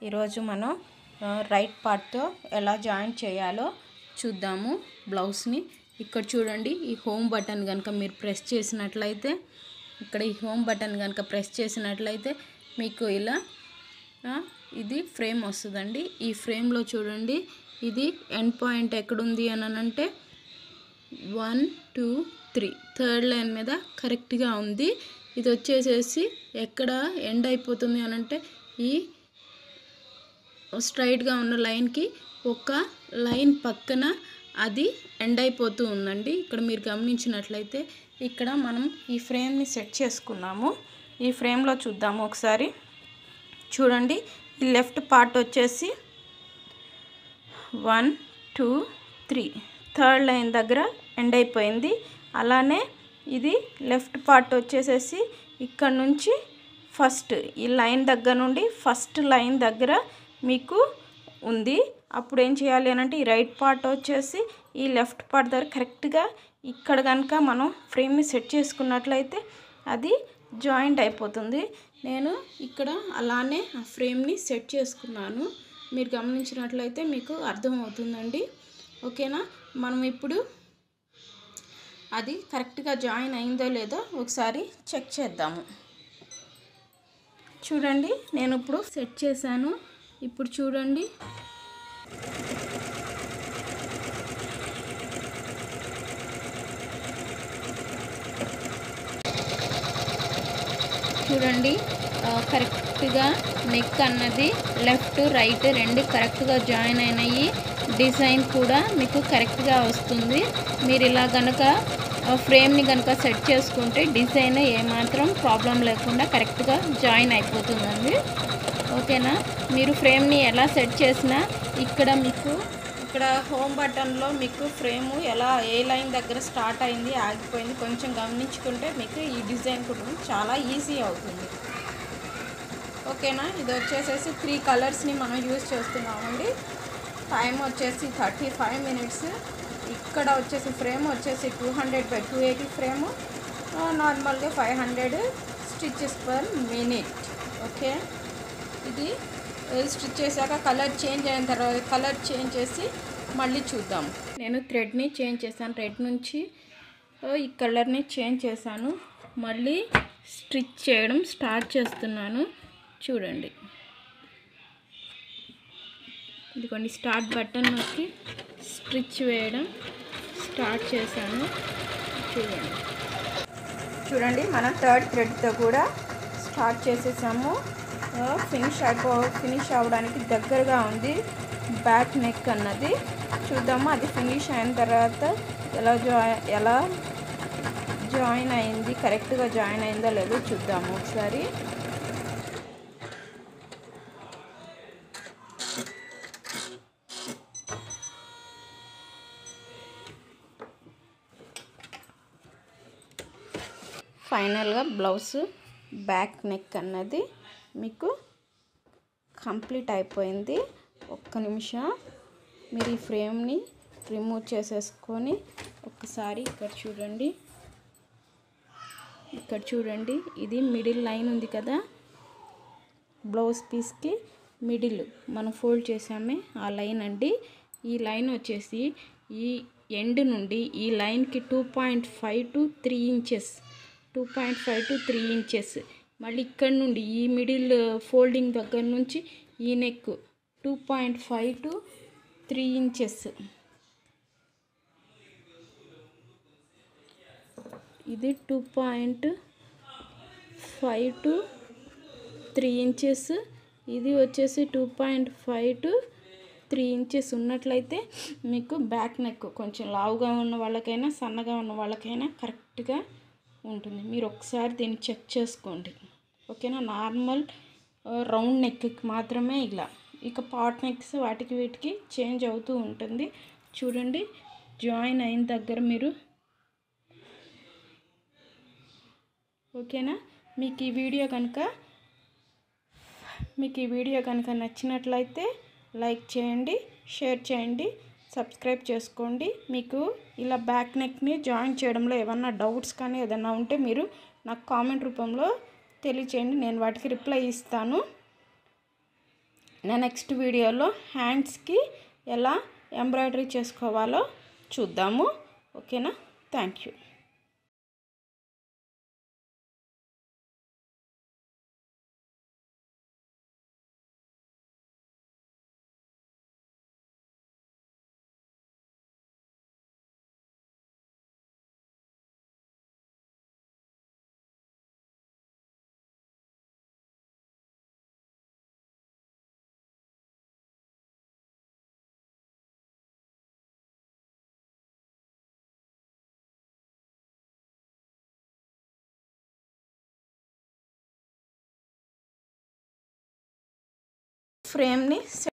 ఈరోజు మనం ఆ, రైట్ పార్ట్తో ఎలా జాయిన్ చేయాలో చూద్దాము బ్లౌజ్ని ఇక్కడ చూడండి ఈ హోమ్ బటన్ కనుక మీరు ప్రెస్ చేసినట్లయితే ఇక్కడ ఈ హోమ్ బటన్ కనుక ప్రెస్ చేసినట్లయితే మీకు ఇలా ఆ, ఇది ఫ్రేమ్ వస్తుందండి ఈ ఫ్రేమ్లో చూడండి ఇది ఎండ్ పాయింట్ ఎక్కడుంది అని అంటే one two three third line మీద కరెక్ట్గా ఉంది ఇది వచ్చేసేసి ఎక్కడ ఎండ్ అయిపోతుంది అని అంటే ఈ స్ట్రైట్గా ఉన్న లైన్కి ఒక లైన్ పక్కన అది ఎండ్ అయిపోతూ ఉందండి ఇక్కడ మీరు గమనించినట్లయితే ఇక్కడ మనం ఈ ఫ్రేమ్ని సెట్ చేసుకున్నాము ఈ ఫ్రేమ్లో చూద్దాము ఒకసారి చూడండి ఈ లెఫ్ట్ పార్ట్ వచ్చేసి one two three third line దగ్గర ఎండ్ అయిపోయింది అలానే ఇది లెఫ్ట్ పార్ట్ వచ్చేసేసి ఇక్కడ నుంచి ఫస్ట్ ఈ లైన్ దగ్గర నుండి ఫస్ట్ లైన్ దగ్గర మీకు ఉంది అప్పుడు ఏం చేయాలి అని అంటే ఈ రైట్ పార్ట్ వచ్చేసి ఈ లెఫ్ట్ పార్ట్ దగ్గర కరెక్ట్గా ఇక్కడ కనుక మనం ఫ్రేమ్ని సెట్ చేసుకున్నట్లయితే అది జాయింట్ అయిపోతుంది నేను ఇక్కడ అలానే ఆ ఫ్రేమ్ని సెట్ చేసుకున్నాను మీరు గమనించినట్లయితే మీకు అర్థమవుతుందండి ఓకేనా మనం ఇప్పుడు అది కరెక్ట్గా జాయిన్ అయిందో లేదో ఒకసారి చెక్ చేద్దాము చూడండి నేను ఇప్పుడు సెట్ చేశాను ఇప్పుడు చూడండి చూడండి ఆ, కరెక్ట్గా నెక్ అన్నది లెఫ్ట్ రైట్ రెండు కరెక్ట్గా జాయిన్ అయినాయి డిజైన్ కూడా మీకు కరెక్ట్గా వస్తుంది మీరు ఇలా కనుక ఫ్రేమ్ని కనుక సెట్ చేసుకుంటే డిజైన్ ఏమాత్రం ప్రాబ్లం లేకుండా కరెక్ట్గా జాయిన్ అయిపోతుందండి ఓకేనా మీరు ఫ్రేమ్ని ఎలా సెట్ చేసినా ఇక్కడ మీకు ఇక్కడ హోమ్ బటన్లో మీకు ఫ్రేము ఎలా ఏ లైన్ దగ్గర స్టార్ట్ అయింది ఆగిపోయింది కొంచెం గమనించుకుంటే మీకు ఈ డిజైన్ కూడా చాలా ఈజీ అవుతుంది ఓకేనా ఇది వచ్చేసేసి త్రీ కలర్స్ని మనం యూజ్ చేస్తున్నామండి టైం వచ్చేసి థర్టీ ఫైవ్ మినిట్స్ ఇక్కడ వచ్చేసి ఫ్రేమ్ వచ్చేసి two hundred by two eighty frame నార్మల్గా five hundred stitches per minute okay ఇది స్టిచ్ చేశాక కలర్ చేంజ్ అయిన తర్వాత కలర్ చేంజ్ చేసి మళ్ళీ చూద్దాం నేను థ్రెడ్ని చేంజ్ చేశాను రెడ్ నుంచి ఆ, ఈ కలర్ని చేంజ్ చేశాను మళ్ళీ స్టిచ్ చేయడం స్టార్ట్ చేస్తున్నాను చూడండి ఇదిగోండి స్టార్ట్ బటన్ నొక్కి స్టిచ్ వేయడం స్టార్ట్ చేశాను చూడండి చూడండి మనం థర్డ్ థ్రెడ్తో కూడా స్టార్ట్ చేసేసాము ఫినిష్ అయిపో ఫినిష్ అవ్వడానికి దగ్గరగా ఉంది బ్యాక్ నెక్ అన్నది చూద్దాము అది ఫినిష్ అయిన తర్వాత ఎలా జాయి ఎలా జాయిన్ అయింది కరెక్ట్గా జాయిన్ అయిందో లేదో చూద్దాము ఒకసారి ఫైనల్గా బ్లౌజ్ బ్యాక్ నెక్ అన్నది మీకు కంప్లీట్ అయిపోయింది ఒక్క నిమిషం మీరు ఈ ఫ్రేమ్ని రిమూవ్ చేసేసుకొని ఒక్కసారి ఇక్కడ చూడండి ఇక్కడ చూడండి ఇది మిడిల్ లైన్ ఉంది కదా బ్లౌజ్ పీస్కి మిడిల్ మనం ఫోల్డ్ చేసామే ఆ లైన్ అండి ఈ లైన్ వచ్చేసి ఈ ఎండ్ నుండి ఈ లైన్కి two point five to three inches two point five to three inches మళ్ళీ ఇక్కడ నుండి ఈ మిడిల్ ఫోల్డింగ్ దగ్గర నుంచి ఈ neck two point five to three inches ఇది two point five to three inches ఇది వచ్చేసి two point five to three inches ఉన్నట్లయితే మీకు బ్యాక్ నెక్ కొంచెం లావుగా ఉన్న వాళ్ళకైనా సన్నగా ఉన్న వాళ్ళకైనా కరెక్ట్గా ఉంటుంది మీరు ఒకసారి దీన్ని చెక్ చేసుకోండి ఓకేనా నార్మల్ రౌండ్ నెక్కి మాత్రమే ఇలా ఇక పాట్ నెక్స్ వాటికి వీటికి చేంజ్ అవుతూ ఉంటుంది చూడండి జాయిన్ అయిన దగ్గర మీరు ఓకేనా మీకు ఈ వీడియో కనుక మీకు ఈ వీడియో కనుక నచ్చినట్లయితే లైక్ చేయండి షేర్ చేయండి సబ్స్క్రైబ్ చేసుకోండి మీకు ఇలా బ్యాక్ నెక్ని జాయిన్ చేయడంలో ఏమన్నా డౌట్స్ కానీ ఏదైనా ఉంటే మీరు నాకు కామెంట్ రూపంలో తెలియచేయండి నేను వాటికి రిప్లై ఇస్తాను నా నెక్స్ట్ వీడియోలో హ్యాండ్స్కి ఎలా ఎంబ్రాయిడరీ చేసుకోవాలో చూద్దాము ఓకేనా థ్యాంక్ యూ ఫ్రేమ్ని